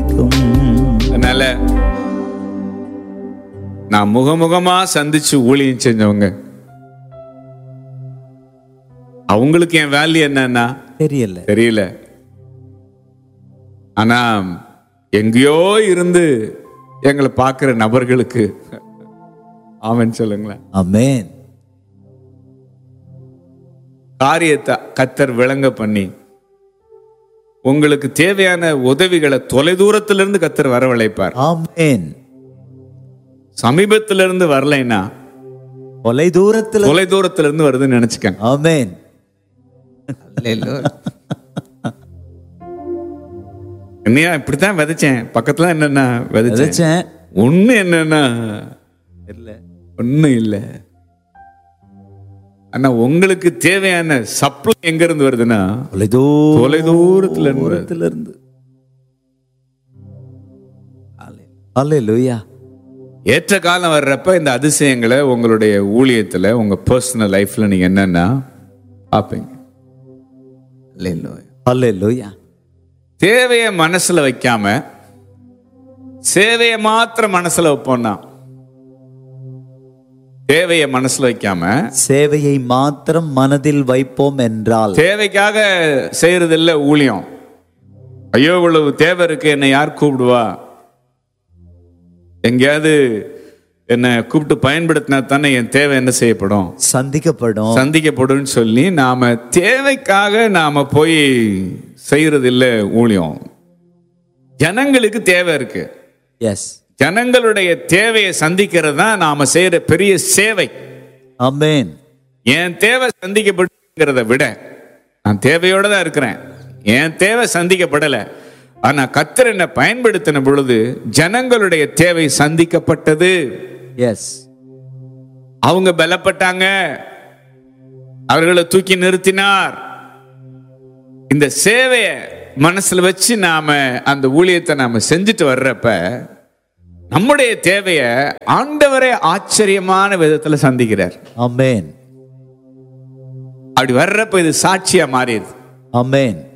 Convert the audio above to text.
துதிக்கும் அதனால நான் முகமுகமா சந்திச்சு ஊழியம் செஞ்சவங்க அவங்களுக்கு என் வேல்யூ என்னன்னா தெரியல தெரியல ஆனா எங்கேயோ இருந்து எங்களை பார்க்கிற நபர்களுக்கு ஆமென் சொல்லுங்களேன் அமேன் காரியத்தை கத்தர் விளங்க பண்ணி உங்களுக்கு தேவையான உதவிகளை தொலைதூரத்திலிருந்து கத்தர் வரவழைப்பார் ஆமேன் சமீபத்திலிருந்து வரலைன்னா தொலை தூரத்துல தொலைதூரத்திலிருந்து வருதுன்னு நினைச்சுக்கங்க ஆமேன் என்னையா இப்படித்தான் விதைச்சேன் பக்கத்துல என்னென்ன விதைச்சேன் விதைச்சேன் ஒண்ணு என்னன்னா இல்ல ஒண்ணும் இல்ல ஆனா உங்களுக்கு தேவையான சப்ளை எங்க இருந்து வருதுன்னா தொலை தொலைதூரத்துல இருந்து வருது. தூரத்துல இருந்து அல்லேலூயா ஏற்ற காலம் வர்றப்ப இந்த அதிசயங்களை உங்களுடைய ஊழியத்துல உங்க பர்சனல் லைஃப்ல நீங்க என்னன்னா பார்ப்பீங்க அல்லேலூயா தேவையை மனசுல வைக்காம சேவையை மாத்திரம் மனசுல வைப்போம்னா தேவையை மனசுல வைக்காம சேவையை மாத்திரம் மனதில் வைப்போம் என்றால் தேவைக்காக செய்யறது இல்ல ஊழியம் ஐயோ இவ்வளவு தேவை இருக்கு என்னை யார் கூப்பிடுவா எங்கேயாவது என்னை கூப்பிட்டு பயன்படுத்தினா தானே என் தேவை என்ன செய்யப்படும் சந்திக்கப்படும் சந்திக்கப்படும் சொல்லி நாம தேவைக்காக நாம போய் செய்யறது இல்ல ஊழியம் ஜனங்களுக்கு தேவை இருக்கு எஸ் ஜனங்களுடைய தேவையை சந்திக்கிறது தான் நாம செய்யற பெரிய சேவை அமேன் என் தேவை சந்திக்கப்படுங்கிறத விட நான் தேவையோட தான் இருக்கிறேன் என் தேவை சந்திக்கப்படல ஆனா கத்தர் என்னை பயன்படுத்தின பொழுது ஜனங்களுடைய தேவை சந்திக்கப்பட்டது எஸ் அவங்க பலப்பட்டாங்க அவர்களை தூக்கி நிறுத்தினார் இந்த சேவைய மனசுல வச்சு நாம அந்த ஊழியத்தை நாம செஞ்சுட்டு வர்றப்ப நம்முடைய தேவைய ஆண்டவரே ஆச்சரியமான விதத்துல சந்திக்கிறார் அமேன் அப்படி வர்றப்ப இது சாட்சியா மாறிடுது அமேன்